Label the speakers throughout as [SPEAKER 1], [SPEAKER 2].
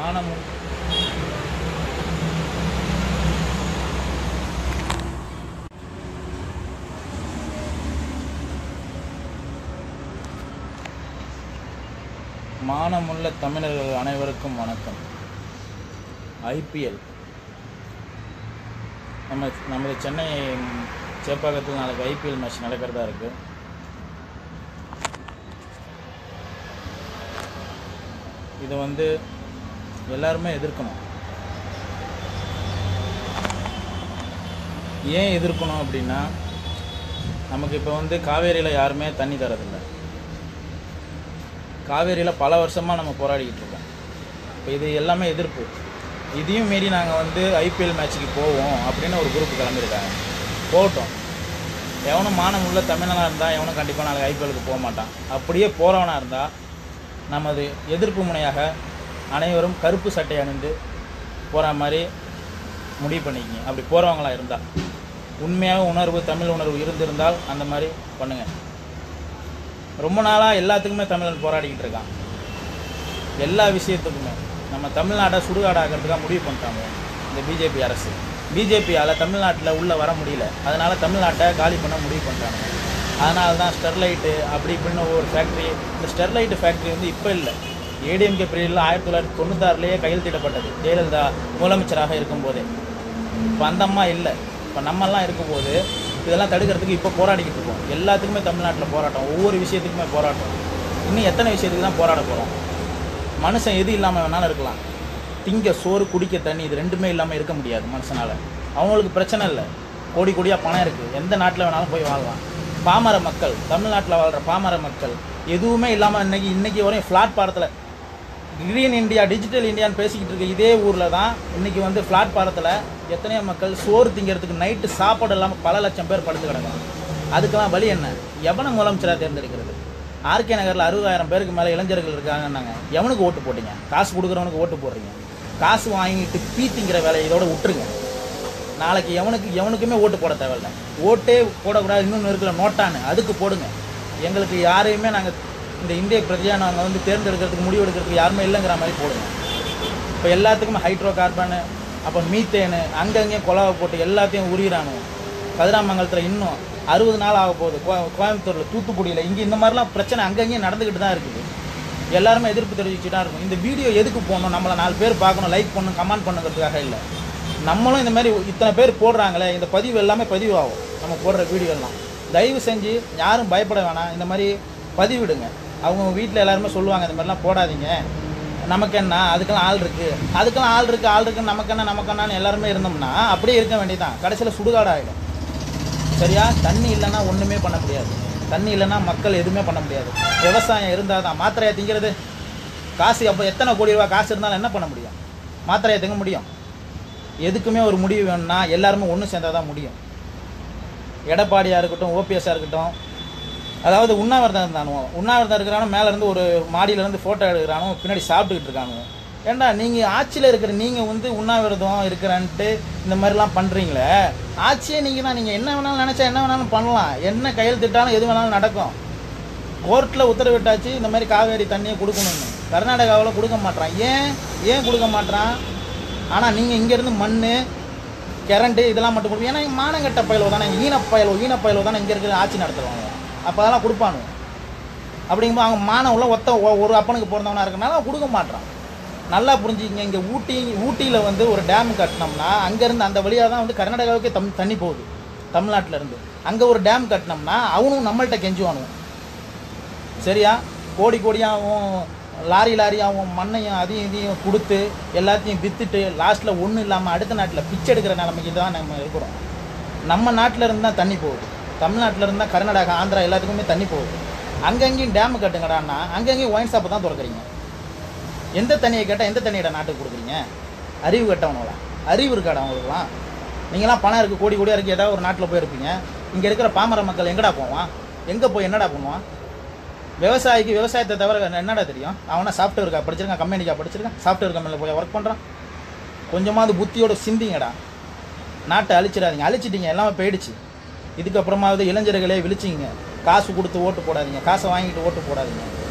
[SPEAKER 1] மானமும் மானமுள்ள தமிழர்கள் அனைவருக்கும் வணக்கம் ஐபிஎல் நம்ம நமது சென்னை சேப்பாக்கத்தில் நாளைக்கு ஐபிஎல் மேட்ச் நடக்கிறதா இருக்கு இது வந்து எல்லாருமே எதிர்க்கணும் ஏன் எதிர்க்கணும் அப்படின்னா நமக்கு இப்போ வந்து காவேரியில் யாருமே தண்ணி தரதில்லை காவேரியில் பல வருஷமாக நம்ம போராடிக்கிட்டு இருக்கோம் இப்போ இது எல்லாமே எதிர்ப்பு இதையும் மீறி நாங்கள் வந்து ஐபிஎல் மேட்ச்சுக்கு போவோம் அப்படின்னு ஒரு குரூப் கிளம்பியிருக்காங்க போகட்டும் எவனும் மானம் உள்ள தமிழனாக இருந்தால் எவனும் கண்டிப்பாக நாளைக்கு ஐபிஎலுக்கு போக மாட்டான் அப்படியே போகிறவனாக இருந்தால் நமது எதிர்ப்பு முனையாக அனைவரும் கருப்பு சட்டை அணிந்து போகிற மாதிரி முடிவு பண்ணிக்கிங்க அப்படி போகிறவங்களா இருந்தால் உண்மையாக உணர்வு தமிழ் உணர்வு இருந்திருந்தால் அந்த மாதிரி பண்ணுங்கள் ரொம்ப நாளாக எல்லாத்துக்குமே தமிழன் போராடிக்கிட்டு இருக்கான் எல்லா விஷயத்துக்குமே நம்ம தமிழ்நாட்டை சுடுகாடாக்கிறதுக்காக முடிவு பண்ணிட்டாங்க இந்த பிஜேபி அரசு பிஜேபியால் தமிழ்நாட்டில் உள்ளே வர முடியல அதனால் தமிழ்நாட்டை காலி பண்ண முடிவு பண்ணிட்டாங்க அதனால தான் ஸ்டெர்லைட்டு அப்படி இப்படின்னு ஒரு ஃபேக்ட்ரி இந்த ஸ்டெர்லைட்டு ஃபேக்ட்ரி வந்து இப்போ இல்லை ஏடிஎம்கே பீரியடில் ஆயிரத்தி தொள்ளாயிரத்தி தொண்ணூத்தாறுலேயே கையெழுத்திடப்பட்டது ஜெயலலிதா முதலமைச்சராக இருக்கும்போதே இப்போ அந்த அம்மா இல்லை இப்போ நம்மெல்லாம் இருக்கும்போது இதெல்லாம் தடுக்கிறதுக்கு இப்போ போராடிக்கிட்டு இருக்கோம் எல்லாத்துக்குமே தமிழ்நாட்டில் போராட்டம் ஒவ்வொரு விஷயத்துக்குமே போராட்டம் இன்னும் எத்தனை விஷயத்துக்கு தான் போராட போகிறோம் மனுஷன் எது இல்லாமல் வேணாலும் இருக்கலாம் திங்க சோறு குடிக்க தண்ணி இது ரெண்டுமே இல்லாமல் இருக்க முடியாது மனுஷனால் அவங்களுக்கு பிரச்சனை இல்லை கோடி கோடியாக பணம் இருக்குது எந்த நாட்டில் வேணாலும் போய் வாழலாம் பாமர மக்கள் தமிழ்நாட்டில் வாழ்கிற பாமர மக்கள் எதுவுமே இல்லாமல் இன்னைக்கு இன்னைக்கு வரையும் ஃப்ளாட் பாரத்தில் கிரீன் இந்தியா டிஜிட்டல் இந்தியான்னு பேசிக்கிட்டு இருக்க இதே ஊரில் தான் இன்னைக்கு வந்து ஃப்ளாட் பாரத்தில் எத்தனையோ மக்கள் சோறு திங்கிறதுக்கு நைட்டு சாப்பாடு இல்லாமல் பல லட்சம் பேர் படுத்து கிடக்காங்க அதுக்கெல்லாம் வழி என்ன எவனை முதலமைச்சராக தேர்ந்தெடுக்கிறது ஆர்கே நகரில் அறுபதாயிரம் பேருக்கு மேலே இளைஞர்கள் இருக்காங்கன்னாங்க எவனுக்கு ஓட்டு போட்டீங்க காசு கொடுக்குறவனுக்கு ஓட்டு போடுறீங்க காசு வாங்கிட்டு பீ திங்கிற வேலையை இதோட விட்டுருங்க நாளைக்கு எவனுக்கு எவனுக்குமே ஓட்டு போட தேவையில்ல ஓட்டே போடக்கூடாது இன்னொன்று இருக்குல்ல நோட்டான்னு அதுக்கு போடுங்க எங்களுக்கு யாரையுமே நாங்கள் இந்த இந்திய பிரஜையாக நாங்கள் வந்து தேர்ந்தெடுக்கிறதுக்கு முடிவு எடுக்கிறதுக்கு யாருமே இல்லைங்கிற மாதிரி போடுங்க இப்போ எல்லாத்துக்குமே ஹைட்ரோ கார்பனு அப்போ மீத்தேனு அங்கங்கேயும் குழாவை போட்டு எல்லாத்தையும் உரியிறானு கதிராமங்கலத்தில் இன்னும் அறுபது நாள் ஆக போகுது கோ- கோயம்புத்தூரில் தூத்துக்குடியில் இங்கே இந்த மாதிரிலாம் பிரச்சனை அங்கங்கேயும் நடந்துக்கிட்டு தான் இருக்குது எல்லாருமே எதிர்ப்பு தெரிவிச்சுட்டு தான் இருக்கும் இந்த வீடியோ எதுக்கு போகணும் நம்மளை நாலு பேர் பார்க்கணும் லைக் பண்ணணும் கமெண்ட் பண்ணுங்கிறதுக்காக இல்லை நம்மளும் இந்த மாதிரி இத்தனை பேர் போடுறாங்களே இந்த பதிவு எல்லாமே பதிவு ஆகும் நம்ம போடுற வீடியோ எல்லாம் தயவு செஞ்சு யாரும் பயப்பட வேணாம் இந்த மாதிரி பதிவிடுங்க அவங்க வீட்டில் எல்லாருமே சொல்லுவாங்க இந்த மாதிரிலாம் போடாதீங்க நமக்கு என்ன அதுக்கெல்லாம் ஆள் இருக்கு அதுக்கெல்லாம் ஆள் இருக்கு ஆள் இருக்கு நமக்கு என்ன நமக்கு என்னன்னு எல்லாருமே இருந்தோம்னா அப்படியே இருக்க வேண்டியதான் கடைசியில் சுடுகாடு ஆகிடும் சரியா தண்ணி இல்லைன்னா ஒன்றுமே பண்ண முடியாது தண்ணி இல்லைன்னா மக்கள் எதுவுமே பண்ண முடியாது விவசாயம் இருந்தால் தான் மாத்திரையை திங்கிறது காசு அப்போ எத்தனை கோடி ரூபா காசு இருந்தாலும் என்ன பண்ண முடியும் மாத்திரையை திங்க முடியும் எதுக்குமே ஒரு முடிவு வேணும்னா எல்லாருமே ஒன்று சேர்ந்தால் தான் முடியும் எடப்பாடியாக இருக்கட்டும் ஓபிஎஸ்ஸாக இருக்கட்டும் அதாவது உண்ணாவிரதம் இருந்தானுவோ உண்ணாவிரதம் இருக்கிறானோ மேலே இருந்து ஒரு மாடியில இருந்து ஃபோட்டோ எடுக்கிறானோ பின்னாடி சாப்பிட்டுக்கிட்டு இருக்கானுங்க ஏண்டா நீங்கள் ஆட்சியில் இருக்கிற நீங்கள் வந்து உண்ணாவிரதம் இருக்கிறன்ட்டு இந்த மாதிரிலாம் பண்ணுறீங்களே ஆட்சியே நீங்கள் தான் நீங்கள் என்ன வேணாலும் நினச்சா என்ன வேணாலும் பண்ணலாம் என்ன கையெழுத்திட்டாலும் எது வேணாலும் நடக்கும் கோர்ட்டில் உத்தரவிட்டாச்சு இந்த மாதிரி காவேரி தண்ணியை கொடுக்கணும்னு கர்நாடகாவில் கொடுக்க மாட்றான் ஏன் ஏன் கொடுக்க மாட்றான் ஆனால் நீங்கள் இங்கேருந்து மண் கரண்ட்டு இதெல்லாம் மட்டும் கொடுப்போம் ஏன்னா மானங்கட்ட பயலோ தானே ஈனப்பயலோ ஈனப்பயலோ தானே இங்கே இருக்கிற ஆட்சி நடத்துறவங்க அப்போ அதெல்லாம் கொடுப்பானுங்க அப்படிங்கும்போது அவங்க மானம் உள்ள ஒத்த ஒ- ஒரு அப்பனுக்கு பிறந்தவனா இருக்கனால அவன் கொடுக்க மாட்றான் நல்லா புரிஞ்சுக்கிங்க இங்கே ஊட்டி ஊட்டியில் வந்து ஒரு டேம் கட்டினோம்னா அங்கேருந்து அந்த வழியாக தான் வந்து கர்நாடகாவுக்கே தம் தண்ணி போகுது தமிழ்நாட்டுல இருந்து அங்கே ஒரு டேம் கட்டினோம்னா அவனும் நம்மள்ட்ட கெஞ்சுவானும் சரியா கோடி கோடியாகவும் லாரி லாரியாகவும் மண்ணையும் அதையும் இதையும் கொடுத்து எல்லாத்தையும் விற்றுட்டு லாஸ்ட்டில் ஒன்றும் இல்லாமல் அடுத்த நாட்டில் பிச்சை எடுக்கிற நிலைமைக்கு தான் நம்ம இருக்கிறோம் நம்ம நாட்டில் இருந்து தான் தண்ணி போகுது தமிழ்நாட்டில் இருந்தால் கர்நாடகா ஆந்திரா எல்லாத்துக்குமே தண்ணி போகுது அங்கங்கேயும் டேம் கட்டுங்கடான்னா அங்கங்கேயும் ஒயின் ஷாப்பை தான் திறக்கிறீங்க எந்த தண்ணியை கேட்டால் எந்த தண்ணியோட நாட்டுக்கு கொடுக்குறீங்க அறிவு கட்டவங்களா அறிவு இருக்காடா அவங்களுக்குலாம் நீங்களாம் பணம் இருக்குது கோடி கோடியாக இருக்குது ஏதாவது ஒரு நாட்டில் போயிருப்பீங்க இங்கே இருக்கிற பாமர மக்கள் எங்கடா போவான் எங்கே போய் என்னடா பண்ணுவான் விவசாயிக்கு விவசாயத்தை தவிர வேற என்னடா தெரியும் அவனா சாஃப்ட்வேர்க்கா படிச்சிருக்கான் கம்பெனிக்கா படிச்சிருக்கான் சாஃப்ட்வேர் கம்பெனியில் போய் ஒர்க் பண்ணுறான் கொஞ்சமாவது புத்தியோட சிந்திங்கடா நாட்டை அழிச்சிடாதீங்க அழிச்சிட்டீங்க எல்லாமே போயிடுச்சு இதுக்கப்புறமாவது இளைஞர்களே விழிச்சிங்க காசு கொடுத்து ஓட்டு போடாதீங்க காசை வாங்கிட்டு ஓட்டு போடாதீங்க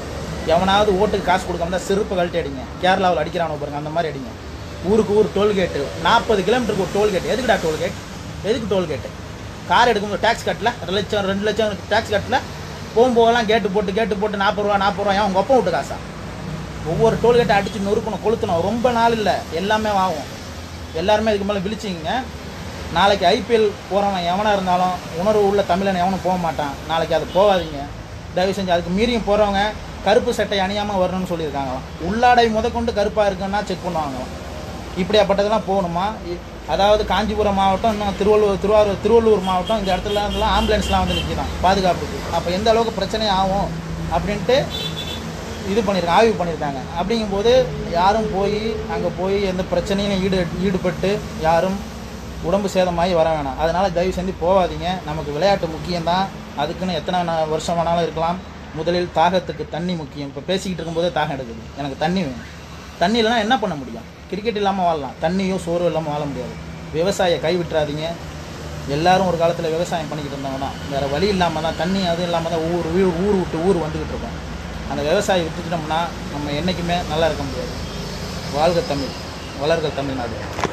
[SPEAKER 1] எவனாவது ஓட்டுக்கு காசு கொடுக்காம தான் செருப்பு கழட்டி அடிங்க கேரளாவில் அடிக்கிறானோ பாருங்க அந்த மாதிரி அடிங்க ஊருக்கு ஊர் டோல்கேட்டு நாற்பது கிலோமீட்டருக்கு ஒரு டோல்கேட் எதுக்குடா டோல்கேட் எதுக்கு டோல்கேட்டு கார் எடுக்கும்போது டேக்ஸ் கட்டல ரெண்டு லட்சம் ரெண்டு லட்சம் டேக்ஸ் கட்டல போகும்போதெல்லாம் கேட்டு போட்டு கேட்டு போட்டு நாற்பது ரூபா நாற்பது ரூபா உங்கள் ஒப்பம் விட்டு காசா ஒவ்வொரு டோல்கேட்டை அடிச்சு நொறுக்கணும் கொளுத்தணும் ரொம்ப நாள் இல்லை எல்லாமே ஆகும் எல்லாருமே இதுக்கு மேலே விழிச்சிங்க நாளைக்கு ஐபிஎல் போகிறவன் எவனாக இருந்தாலும் உணர்வு உள்ள தமிழன் எவனும் போக மாட்டான் நாளைக்கு அது போகாதீங்க தயவு செஞ்சு அதுக்கு மீறியும் போகிறவங்க கருப்பு சட்டை அணியாமல் வரணும்னு சொல்லியிருக்காங்களாம் உள்ளாடை முதற்கொண்டு கருப்பாக இருக்குன்னா செக் பண்ணுவாங்களாம் இப்படியாப்பட்டதெல்லாம் போகணுமா இ- அதாவது காஞ்சிபுரம் மாவட்டம் இன்னும் திருவள்ளூர் திருவாரூர் திருவள்ளூர் மாவட்டம் இந்த இடத்துல இருந்தெல்லாம் ஆம்புலன்ஸ்லாம் வந்து நிற்கிறான் பாதுகாப்புக்கு அப்போ எந்த அளவுக்கு பிரச்சனை ஆகும் அப்படின்ட்டு இது பண்ணியிருக்காங்க ஆய்வு பண்ணியிருக்காங்க அப்படிங்கும்போது யாரும் போய் அங்கே போய் எந்த பிரச்சனையும் ஈடு ஈடுபட்டு யாரும் உடம்பு சேதமாகி வர வேணாம் அதனால் தயவு செஞ்சு போகாதீங்க நமக்கு விளையாட்டு முக்கியம்தான் அதுக்குன்னு எத்தனை நா- வருஷம் வேணாலும் இருக்கலாம் முதலில் தாகத்துக்கு தண்ணி முக்கியம் இப்போ பேசிக்கிட்டு இருக்கும்போதே தாகம் எடுக்குது எனக்கு தண்ணி வேணும் தண்ணி இல்லைனா என்ன பண்ண முடியும் கிரிக்கெட் இல்லாமல் வாழலாம் தண்ணியும் சோறும் இல்லாமல் வாழ முடியாது விவசாயியை கைவிட்டுறாதீங்க எல்லாரும் ஒரு காலத்தில் விவசாயம் பண்ணிக்கிட்டு இருந்தவங்க தான் வேறு வழி இல்லாமல் தான் தண்ணி அதுவும் இல்லாமல் தான் ஊர் ஊர் ஊர் விட்டு ஊர் வந்துக்கிட்டு இருக்கோம் அந்த விவசாயி விட்டுட்டோம்னா நம்ம என்றைக்குமே நல்லா இருக்க முடியாது வாழ்க தமிழ் வளர்க தமிழ்நாடு